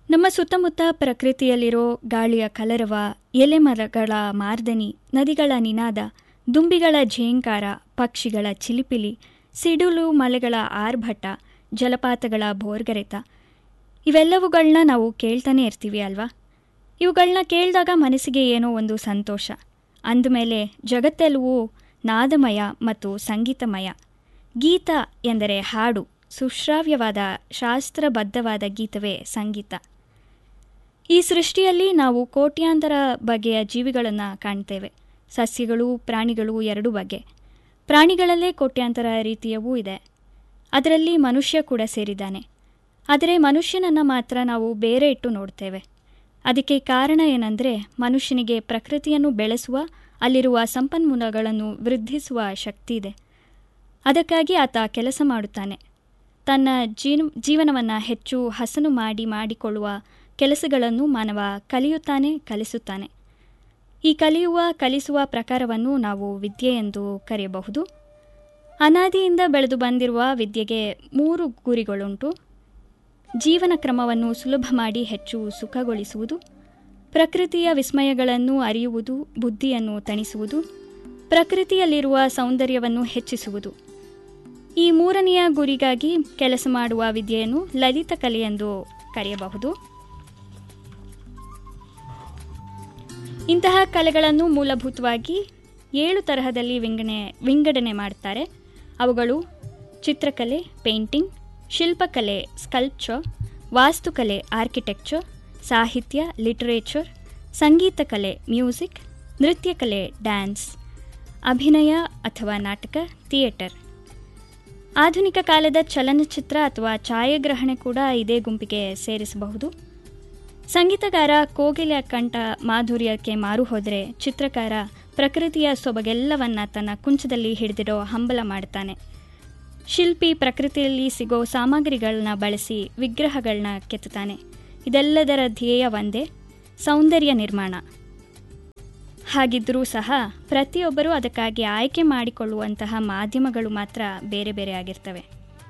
ನಮ್ಮ ಸುತ್ತಮುತ್ತ ಪ್ರಕೃತಿಯಲ್ಲಿರೋ ಗಾಳಿಯ ಕಲರವ ಎಲೆಮರಗಳ ಮಾರ್ದನಿ ನದಿಗಳ ನಿನಾದ ದುಂಬಿಗಳ ಝೇಂಕಾರ ಪಕ್ಷಿಗಳ ಚಿಲಿಪಿಲಿ ಸಿಡಿಲು ಮಲೆಗಳ ಆರ್ಭಟ ಜಲಪಾತಗಳ ಭೋರ್ಗರೆತ ಇವೆಲ್ಲವುಗಳನ್ನ ನಾವು ಕೇಳ್ತಾನೆ ಇರ್ತೀವಿ ಅಲ್ವಾ ಇವುಗಳನ್ನ ಕೇಳಿದಾಗ ಮನಸ್ಸಿಗೆ ಏನೋ ಒಂದು ಸಂತೋಷ ಅಂದಮೇಲೆ ಜಗತ್ತೆಲ್ಲವೂ ನಾದಮಯ ಮತ್ತು ಸಂಗೀತಮಯ ಗೀತ ಎಂದರೆ ಹಾಡು ಸುಶ್ರಾವ್ಯವಾದ ಶಾಸ್ತ್ರಬದ್ಧವಾದ ಗೀತವೇ ಸಂಗೀತ ಈ ಸೃಷ್ಟಿಯಲ್ಲಿ ನಾವು ಕೋಟ್ಯಾಂತರ ಬಗೆಯ ಜೀವಿಗಳನ್ನು ಕಾಣ್ತೇವೆ ಸಸ್ಯಗಳು ಪ್ರಾಣಿಗಳು ಎರಡು ಬಗೆ ಪ್ರಾಣಿಗಳಲ್ಲೇ ಕೋಟ್ಯಾಂತರ ರೀತಿಯವೂ ಇದೆ ಅದರಲ್ಲಿ ಮನುಷ್ಯ ಕೂಡ ಸೇರಿದ್ದಾನೆ ಆದರೆ ಮನುಷ್ಯನನ್ನು ಮಾತ್ರ ನಾವು ಬೇರೆ ಇಟ್ಟು ನೋಡ್ತೇವೆ ಅದಕ್ಕೆ ಕಾರಣ ಏನಂದರೆ ಮನುಷ್ಯನಿಗೆ ಪ್ರಕೃತಿಯನ್ನು ಬೆಳೆಸುವ ಅಲ್ಲಿರುವ ಸಂಪನ್ಮೂಲಗಳನ್ನು ವೃದ್ಧಿಸುವ ಶಕ್ತಿ ಇದೆ ಅದಕ್ಕಾಗಿ ಆತ ಕೆಲಸ ಮಾಡುತ್ತಾನೆ ತನ್ನ ಜೀವ ಜೀವನವನ್ನು ಹೆಚ್ಚು ಹಸನು ಮಾಡಿ ಮಾಡಿಕೊಳ್ಳುವ ಕೆಲಸಗಳನ್ನು ಮಾನವ ಕಲಿಯುತ್ತಾನೆ ಕಲಿಸುತ್ತಾನೆ ಈ ಕಲಿಯುವ ಕಲಿಸುವ ಪ್ರಕಾರವನ್ನು ನಾವು ವಿದ್ಯೆ ಎಂದು ಕರೆಯಬಹುದು ಅನಾದಿಯಿಂದ ಬೆಳೆದು ಬಂದಿರುವ ವಿದ್ಯೆಗೆ ಮೂರು ಗುರಿಗಳುಂಟು ಜೀವನ ಕ್ರಮವನ್ನು ಸುಲಭ ಮಾಡಿ ಹೆಚ್ಚು ಸುಖಗೊಳಿಸುವುದು ಪ್ರಕೃತಿಯ ವಿಸ್ಮಯಗಳನ್ನು ಅರಿಯುವುದು ಬುದ್ಧಿಯನ್ನು ತಣಿಸುವುದು ಪ್ರಕೃತಿಯಲ್ಲಿರುವ ಸೌಂದರ್ಯವನ್ನು ಹೆಚ್ಚಿಸುವುದು ಈ ಮೂರನೆಯ ಗುರಿಗಾಗಿ ಕೆಲಸ ಮಾಡುವ ವಿದ್ಯೆಯನ್ನು ಲಲಿತ ಕಲೆ ಎಂದು ಕರೆಯಬಹುದು ಇಂತಹ ಕಲೆಗಳನ್ನು ಮೂಲಭೂತವಾಗಿ ಏಳು ತರಹದಲ್ಲಿ ವಿಂಗಡಣೆ ವಿಂಗಡಣೆ ಮಾಡುತ್ತಾರೆ ಅವುಗಳು ಚಿತ್ರಕಲೆ ಪೇಂಟಿಂಗ್ ಶಿಲ್ಪಕಲೆ ಸ್ಕಲ್ಪ್ಚರ್ ವಾಸ್ತುಕಲೆ ಆರ್ಕಿಟೆಕ್ಚರ್ ಸಾಹಿತ್ಯ ಲಿಟರೇಚರ್ ಸಂಗೀತ ಕಲೆ ಮ್ಯೂಸಿಕ್ ನೃತ್ಯ ಕಲೆ ಡ್ಯಾನ್ಸ್ ಅಭಿನಯ ಅಥವಾ ನಾಟಕ ಥಿಯೇಟರ್ ಆಧುನಿಕ ಕಾಲದ ಚಲನಚಿತ್ರ ಅಥವಾ ಛಾಯಾಗ್ರಹಣೆ ಕೂಡ ಇದೇ ಗುಂಪಿಗೆ ಸೇರಿಸಬಹುದು ಸಂಗೀತಗಾರ ಕೋಗಿಲ ಕಂಠ ಮಾಧುರ್ಯಕ್ಕೆ ಮಾರು ಹೋದರೆ ಚಿತ್ರಕಾರ ಪ್ರಕೃತಿಯ ಸೊಬಗೆಲ್ಲವನ್ನ ತನ್ನ ಕುಂಚದಲ್ಲಿ ಹಿಡಿದಿಡೋ ಹಂಬಲ ಮಾಡ್ತಾನೆ ಶಿಲ್ಪಿ ಪ್ರಕೃತಿಯಲ್ಲಿ ಸಿಗೋ ಸಾಮಗ್ರಿಗಳನ್ನ ಬಳಸಿ ವಿಗ್ರಹಗಳನ್ನ ಕೆತ್ತುತ್ತಾನೆ ಇದೆಲ್ಲದರ ಧ್ಯೇಯ ಒಂದೇ ಸೌಂದರ್ಯ ನಿರ್ಮಾಣ ಹಾಗಿದ್ದರೂ ಸಹ ಪ್ರತಿಯೊಬ್ಬರೂ ಅದಕ್ಕಾಗಿ ಆಯ್ಕೆ ಮಾಡಿಕೊಳ್ಳುವಂತಹ ಮಾಧ್ಯಮಗಳು ಮಾತ್ರ ಬೇರೆ ಬೇರೆ ಆಗಿರ್ತವೆ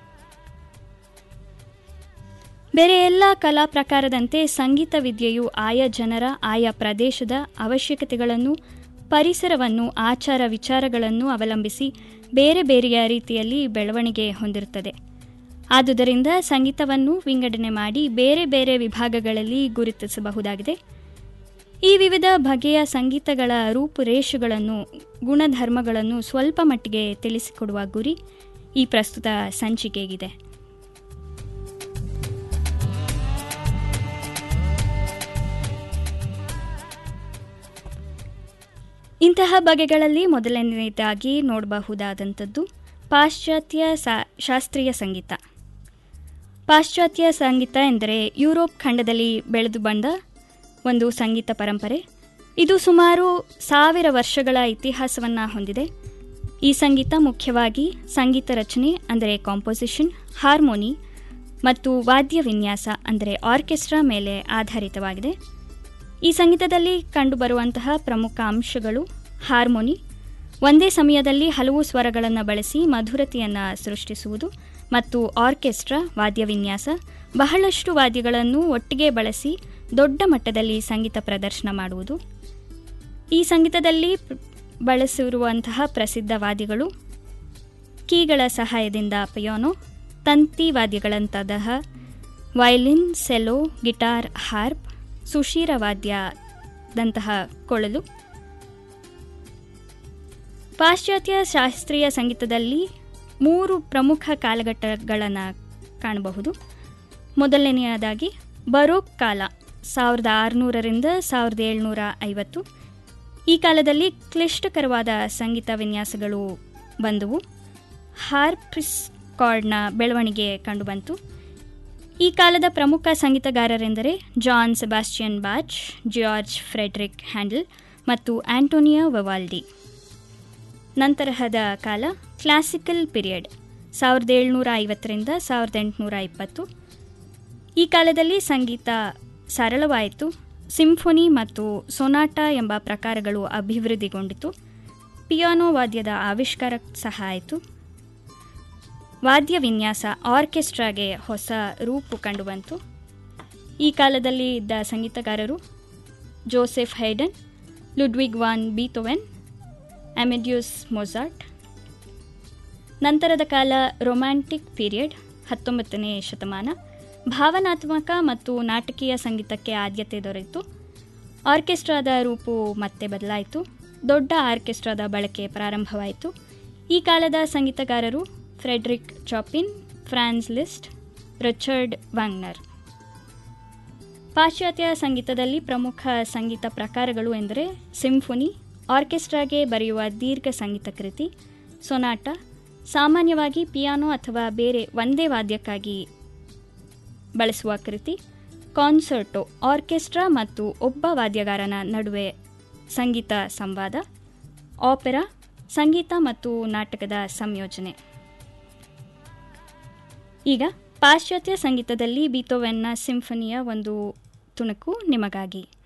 ಬೇರೆ ಎಲ್ಲ ಕಲಾ ಪ್ರಕಾರದಂತೆ ಸಂಗೀತ ವಿದ್ಯೆಯು ಆಯಾ ಜನರ ಆಯಾ ಪ್ರದೇಶದ ಅವಶ್ಯಕತೆಗಳನ್ನು ಪರಿಸರವನ್ನು ಆಚಾರ ವಿಚಾರಗಳನ್ನು ಅವಲಂಬಿಸಿ ಬೇರೆ ಬೇರೆಯ ರೀತಿಯಲ್ಲಿ ಬೆಳವಣಿಗೆ ಹೊಂದಿರುತ್ತದೆ ಆದುದರಿಂದ ಸಂಗೀತವನ್ನು ವಿಂಗಡಣೆ ಮಾಡಿ ಬೇರೆ ಬೇರೆ ವಿಭಾಗಗಳಲ್ಲಿ ಗುರುತಿಸಬಹುದಾಗಿದೆ ಈ ವಿವಿಧ ಬಗೆಯ ಸಂಗೀತಗಳ ರೂಪುರೇಷೆಗಳನ್ನು ಗುಣಧರ್ಮಗಳನ್ನು ಸ್ವಲ್ಪ ಮಟ್ಟಿಗೆ ತಿಳಿಸಿಕೊಡುವ ಗುರಿ ಈ ಪ್ರಸ್ತುತ ಸಂಚಿಕೆಗಿದೆ ಇಂತಹ ಬಗೆಗಳಲ್ಲಿ ಮೊದಲನೆಯದಾಗಿ ನೋಡಬಹುದಾದಂಥದ್ದು ಪಾಶ್ಚಾತ್ಯ ಶಾಸ್ತ್ರೀಯ ಸಂಗೀತ ಪಾಶ್ಚಾತ್ಯ ಸಂಗೀತ ಎಂದರೆ ಯುರೋಪ್ ಖಂಡದಲ್ಲಿ ಬೆಳೆದು ಬಂದ ಒಂದು ಸಂಗೀತ ಪರಂಪರೆ ಇದು ಸುಮಾರು ಸಾವಿರ ವರ್ಷಗಳ ಇತಿಹಾಸವನ್ನು ಹೊಂದಿದೆ ಈ ಸಂಗೀತ ಮುಖ್ಯವಾಗಿ ಸಂಗೀತ ರಚನೆ ಅಂದರೆ ಕಾಂಪೋಸಿಷನ್ ಹಾರ್ಮೋನಿ ಮತ್ತು ವಾದ್ಯ ವಿನ್ಯಾಸ ಅಂದರೆ ಆರ್ಕೆಸ್ಟ್ರಾ ಮೇಲೆ ಆಧಾರಿತವಾಗಿದೆ ಈ ಸಂಗೀತದಲ್ಲಿ ಕಂಡುಬರುವಂತಹ ಪ್ರಮುಖ ಅಂಶಗಳು ಹಾರ್ಮೋನಿ ಒಂದೇ ಸಮಯದಲ್ಲಿ ಹಲವು ಸ್ವರಗಳನ್ನು ಬಳಸಿ ಮಧುರತೆಯನ್ನು ಸೃಷ್ಟಿಸುವುದು ಮತ್ತು ಆರ್ಕೆಸ್ಟ್ರಾ ವಾದ್ಯವಿನ್ಯಾಸ ಬಹಳಷ್ಟು ವಾದ್ಯಗಳನ್ನು ಒಟ್ಟಿಗೆ ಬಳಸಿ ದೊಡ್ಡ ಮಟ್ಟದಲ್ಲಿ ಸಂಗೀತ ಪ್ರದರ್ಶನ ಮಾಡುವುದು ಈ ಸಂಗೀತದಲ್ಲಿ ಬಳಸಿರುವಂತಹ ಪ್ರಸಿದ್ಧ ವಾದ್ಯಗಳು ಕೀಗಳ ಸಹಾಯದಿಂದ ಪಯೋನೋ ತಂತಿ ವಾದ್ಯಗಳಂತಹ ವಯಲಿನ್ ಸೆಲೋ ಗಿಟಾರ್ ಹಾರ್ಪ್ ಸುಶೀರ ವಾದ್ಯದಂತಹ ಕೊಳಲು ಪಾಶ್ಚಾತ್ಯ ಶಾಸ್ತ್ರೀಯ ಸಂಗೀತದಲ್ಲಿ ಮೂರು ಪ್ರಮುಖ ಕಾಲಘಟ್ಟಗಳನ್ನು ಕಾಣಬಹುದು ಮೊದಲನೆಯದಾಗಿ ಬರೋಕ್ ಕಾಲ ಸಾವಿರದ ಆರುನೂರರಿಂದ ಸಾವಿರದ ಏಳ್ನೂರ ಐವತ್ತು ಈ ಕಾಲದಲ್ಲಿ ಕ್ಲಿಷ್ಟಕರವಾದ ಸಂಗೀತ ವಿನ್ಯಾಸಗಳು ಬಂದವು ಹಾರ್ಪ್ರಿಸ್ ಕಾರ್ಡ್ನ ಬೆಳವಣಿಗೆ ಕಂಡುಬಂತು ಈ ಕಾಲದ ಪ್ರಮುಖ ಸಂಗೀತಗಾರರೆಂದರೆ Johann Sebastian Bach George Frideric Handel ಮತ್ತು ಆಂಟೋನಿಯಾ ವವಾಲ್ಡಿ ನಂತರಹದ ಕಾಲ ಕ್ಲಾಸಿಕಲ್ ಪಿರಿಯಡ್ ಸಾವಿರದ ಏಳ್ನೂರ ಐವತ್ತರಿಂದ ಸಾವಿರದ ಎಂಟುನೂರ ಇಪ್ಪತ್ತು ಈ ಕಾಲದಲ್ಲಿ ಸಂಗೀತ ಸರಳವಾಯಿತು ಸಿಂಫೋನಿ ಮತ್ತು ಸೊನಾಟಾ ಎಂಬ ಪ್ರಕಾರಗಳು ಅಭಿವೃದ್ಧಿಗೊಂಡಿತು ಪಿಯಾನೋ ವಾದ್ಯದ ಆವಿಷ್ಕಾರ ಸಹ ಆಯಿತು ವಾದ್ಯ ವಿನ್ಯಾಸ ಆರ್ಕೆಸ್ಟ್ರಾಗೆ ಹೊಸ ರೂಪು ಕಂಡುಬಂತು ಈ ಕಾಲದಲ್ಲಿ ಇದ್ದ ಸಂಗೀತಗಾರರು Joseph Haydn Ludwig van Beethoven Amadeus Mozart ನಂತರದ ಕಾಲ ರೊಮ್ಯಾಂಟಿಕ್ ಪೀರಿಯಡ್ ಹತ್ತೊಂಬತ್ತನೇ ಶತಮಾನ ಭಾವನಾತ್ಮಕ ಮತ್ತು ನಾಟಕೀಯ ಸಂಗೀತಕ್ಕೆ ಆದ್ಯತೆ ದೊರೆಯಿತು ಆರ್ಕೆಸ್ಟ್ರಾದ ರೂಪು ಮತ್ತೆ ಬದಲಾಯಿತು ದೊಡ್ಡ ಆರ್ಕೆಸ್ಟ್ರಾದ ಬಳಕೆ ಪ್ರಾರಂಭವಾಯಿತು ಈ ಕಾಲದ ಸಂಗೀತಗಾರರು Frederic Chopin Franz Liszt Richard Wagner ಪಾಶ್ಚಾತ್ಯ ಸಂಗೀತದಲ್ಲಿ ಪ್ರಮುಖ ಸಂಗೀತ ಪ್ರಕಾರಗಳು ಎಂದರೆ ಸಿಂಫೊನಿ ಆರ್ಕೆಸ್ಟ್ರಾಗೆ ಬರೆಯುವ ದೀರ್ಘ ಸಂಗೀತ ಕೃತಿ ಸೊನಾಟ ಸಾಮಾನ್ಯವಾಗಿ ಪಿಯಾನೋ ಅಥವಾ ಬೇರೆ ಒಂದೇ ವಾದ್ಯಕ್ಕಾಗಿ ಬಳಸುವ ಕೃತಿ ಕಾನ್ಸರ್ಟೋ ಆರ್ಕೆಸ್ಟ್ರಾ ಮತ್ತು ಒಬ್ಬ ವಾದ್ಯಗಾರನ ನಡುವೆ ಸಂಗೀತ ಸಂವಾದ ಆಪೆರಾ ಸಂಗೀತ ಮತ್ತು ನಾಟಕದ ಸಂಯೋಜನೆ ಈಗ ಪಾಶ್ಚಾತ್ಯ ಸಂಗೀತದಲ್ಲಿ ಬೀತೋವೆನ್ನ ಸಿಂಫನಿಯ ಒಂದು ತುಣುಕು ನಿಮಗಾಗಿ